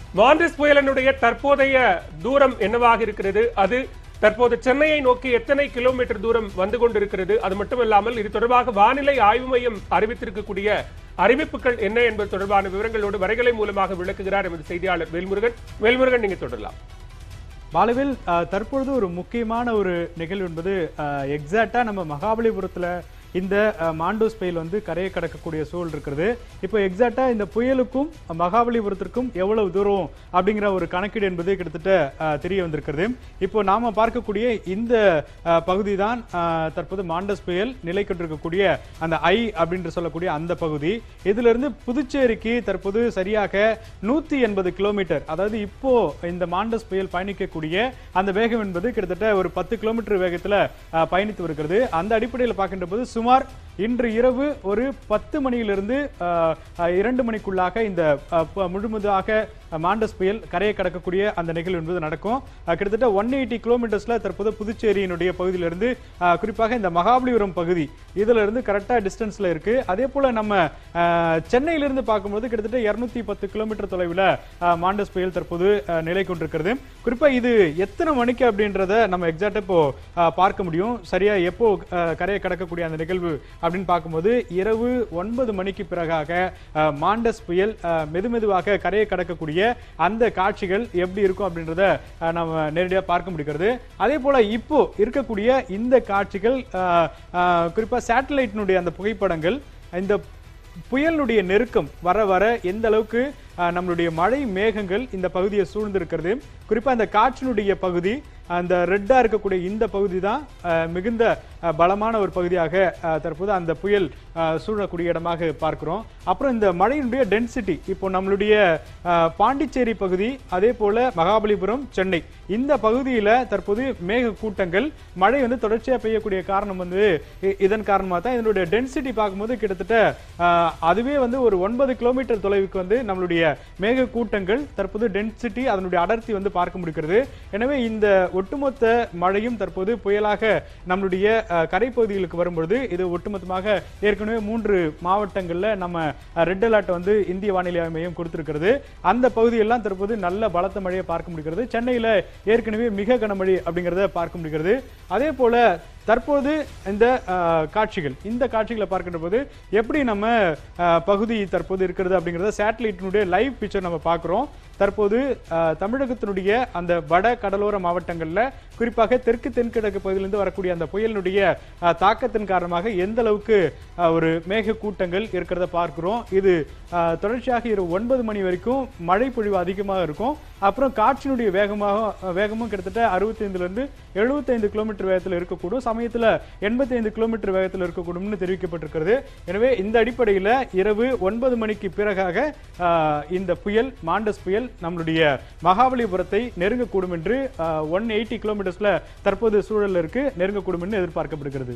mantis புயலினுடைய தற்போதைய தூரம் என்னவாக இருக்கிறது அது தற்போது சென்னையை நோக்கி எத்தனை கிலோமீட்டர் தூரம் வந்து கொண்டிருக்கிறது அது மட்டுமல்லாமல் இது தொடர்பாக வானிலை ஆய்வு மையம் அறிவித்திருக்கக்கூடிய அறிவிப்புகள் என்ன என்பது தொடர்பான விவரங்களோடு வரைகலை மூலமாக விளக்குகிறார் எமது செய்தியாளர் வேல்முருகன் வேல்முருகன் நீங்க தொடரலாம் பாலுவில் அஹ், தற்பொழுது ஒரு முக்கியமான ஒரு நிகழ்வு என்பது எக்ஸாக்டா நம்ம மகாபலிபுரத்துல இந்த அஹ், மாண்டோஸ் புயல் வந்து கரையை கடக்கக்கூடிய சூழல் இருக்கிறது இப்போ எக்ஸாக்டா இந்த புயலுக்கும் மகாபலிபுரத்திற்கும் எவ்வளவு தூரம் அப்படிங்கிற ஒரு கணக்கீடு என்பது கிட்டத்தட்ட அஹ், தெரிய வந்திருக்கிறது இப்போ நாம பார்க்கக்கூடிய இந்த பகுதி தான் தற்போது மாண்டஸ் புயல் நிலை கொண்டிருக்கக்கூடிய அந்த ஐ அப்படின்னு சொல்லக்கூடிய அந்த பகுதி இதுல இருந்து புதுச்சேரிக்கு தற்போது சரியாக நூத்தி எண்பது கிலோமீட்டர் அதாவது இப்போ இந்த மாண்டஸ் புயல் பயணிக்கக்கூடிய அந்த வேகம் என்பது கிட்டத்தட்ட ஒரு பத்து கிலோமீட்டர் வேகத்துல அஹ், பயணித்து வருகிறது அந்த அடிப்படையில் பார்க்கின்ற போது சுமார் இன்று இரவு ஒரு பத்து மணியிலிருந்து அஹ், அஹ், இரண்டு மணிக்குள்ளாக இந்த அஹ், ப- முழுமுதாக மாண்டஸ் புயல் கரையை கடக்கக்கூடிய அந்த நிகழ்வு என்பது நடக்கும் அஹ், கிட்டத்தட்ட ஒன் எயிட்டி கிலோமீட்டர்ஸ்ல தற்போது புதுச்சேரியினுடைய பகுதியிலிருந்து அஹ், குறிப்பாக இந்த மகாபலிபுரம் பகுதி இதுல இருந்து கரெக்டா டிஸ்டன்ஸ்ல இருக்கு அதே போல நம்ம அஹ், சென்னையிலிருந்து பார்க்கும்போது கிட்டத்தட்ட இருநூத்தி பத்து கிலோமீட்டர் தொலைவில் மாண்டஸ் புயல் தற்போது அஹ், நிலை கொண்டிருக்கிறது குறிப்பா இது எத்தனை மணிக்கு அப்படின்றத நம்ம எக்ஸாக்டா இப்போ அஹ், பார்க்க முடியும் சரியா எப்போ அஹ், கரையை கடக்கக்கூடிய அந்த நிகழ்வு அப்படின்னு பார்க்கும்போது இரவு ஒன்பது மணிக்கு பிறகாக அஹ், மாண்டஸ் புயல் அஹ், மெதுமெதுவாக கரையை கடக்கக்கூடிய அந்த காட்சிகள் எப்படி இருக்கும் அப்படின்றத அஹ், நம்ம நேரடியாக பார்க்க முடிகிறது அதே போல இப்போ இருக்கக்கூடிய இந்த காட்சிகள் அஹ், அஹ், குறிப்பா சேட்டலைட்டினுடைய அந்த புகைப்படங்கள் இந்த புயலினுடைய நெருக்கம் வர வர எந்த அளவுக்கு அஹ், நம்மளுடைய மழை மேகங்கள் இந்த பகுதியை சூழ்ந்திருக்கிறது குறிப்பா அந்த காற்றினுடைய பகுதி அந்த ரெட்டா இருக்கக்கூடிய இந்த பகுதி தான் அஹ், மிகுந்த அஹ், பலமான ஒரு பகுதியாக அஹ், தற்போது அந்த புயல் அஹ், சூழக்கூடிய இடமாக பார்க்கிறோம் அப்புறம் இந்த மழையினுடைய டென்சிட்டி இப்போ நம்மளுடைய அஹ், பாண்டிச்சேரி பகுதி அதே போல மகாபலிபுரம் சென்னை இந்த பகுதியில தற்போது மேக கூட்டங்கள் மழை வந்து தொடர்ச்சியா பெய்யக்கூடிய காரணம் வந்து இ- இதன் காரணமாக தான் இதனுடைய டென்சிட்டி பார்க்கும்போது கிட்டத்தட்ட அஹ், அதுவே வந்து ஒரு ஒன்பது கிலோமீட்டர் தொலைவுக்கு வந்து நம்மளுடைய மேக கூட்டங்கள் தற்போது டென்சிட்டி அதனுடைய அடர்த்தி வந்து பார்க்க முடிகிறது எனவே இந்த ஒட்டுமொத்த மழையும் தற்போது புயலாக நம்மளுடைய அஹ், கரைப்பகுதிகளுக்கு வரும்பொழுது இது ஒட்டுமொத்தமாக ஏற்கனவே மூன்று மாவட்டங்கள்ல நம்ம ரெட் அலர்ட் வந்து இந்திய வானிலை ஆய்வு மையம் கொடுத்திருக்கிறது அந்த பகுதியெல்லாம் தற்போது நல்ல பலத்த மழையை பார்க்க முடிகிறது சென்னையில ஏற்கனவே மிக கனமழை அப்படிங்கறத பார்க்க முடிகிறது அதே போல தற்போது இந்த அஹ், காட்சிகள் இந்த காட்சிகளை பார்க்கின்ற போது எப்படி நம்ம அஹ், பகுதி தற்போது இருக்கிறது அப்படிங்கறத சேட்டலைட்டினுடைய லைவ் பிக்சர் நம்ம பார்க்கிறோம் தற்போது அஹ், தமிழகத்தினுடைய அந்த வட கடலோர மாவட்டங்கள்ல குறிப்பாக தெற்கு தென்கிழக்கு பகுதியிலிருந்து வரக்கூடிய அந்த புயலினுடைய அஹ், தாக்கத்தின் காரணமாக எந்த அளவுக்கு அஹ், ஒரு மேக கூட்டங்கள் இருக்கிறத பார்க்கிறோம் இது அஹ், தொடர்ச்சியாக இரவு ஒன்பது மணி வரைக்கும் மழை பொழிவு அதிகமாக இருக்கும் அப்புறம் காற்றினுடைய வேகமாக வேகமும் கிட்டத்தட்ட 65 இருந்து 75 கிலோமீட்டர் வேகத்தில் இருக்கக்கூடும் சமயத்துல 85 கிலோமீட்டர் வேகத்தில் இருக்கக்கூடும்னு தெரிவிக்கப்பட்டிருக்கிறது எனவே இந்த அடிப்படையில் இரவு ஒன்பது மணிக்கு பிறகாக ஆஹ், இந்த புயல் மாண்டஸ் புயல் நம்மளுடைய மகாபலிபுரத்தை நெருங்கக்கூடும் என்று ஒன் எயிட்டி கிலோமீட்டர்ஸ்ல தற்போது சூழல் இருக்கு நெருங்கக்கூடும் என்று எதிர்பார்க்கப்படுகிறது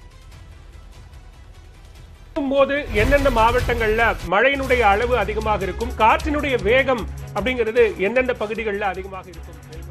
போது எந்தெந்த மாவட்டங்கள்ல மழையினுடைய அளவு அதிகமாக இருக்கும் காற்றினுடைய வேகம் அப்படிங்கிறது எந்தெந்த பகுதிகளில் அதிகமாக இருக்கும்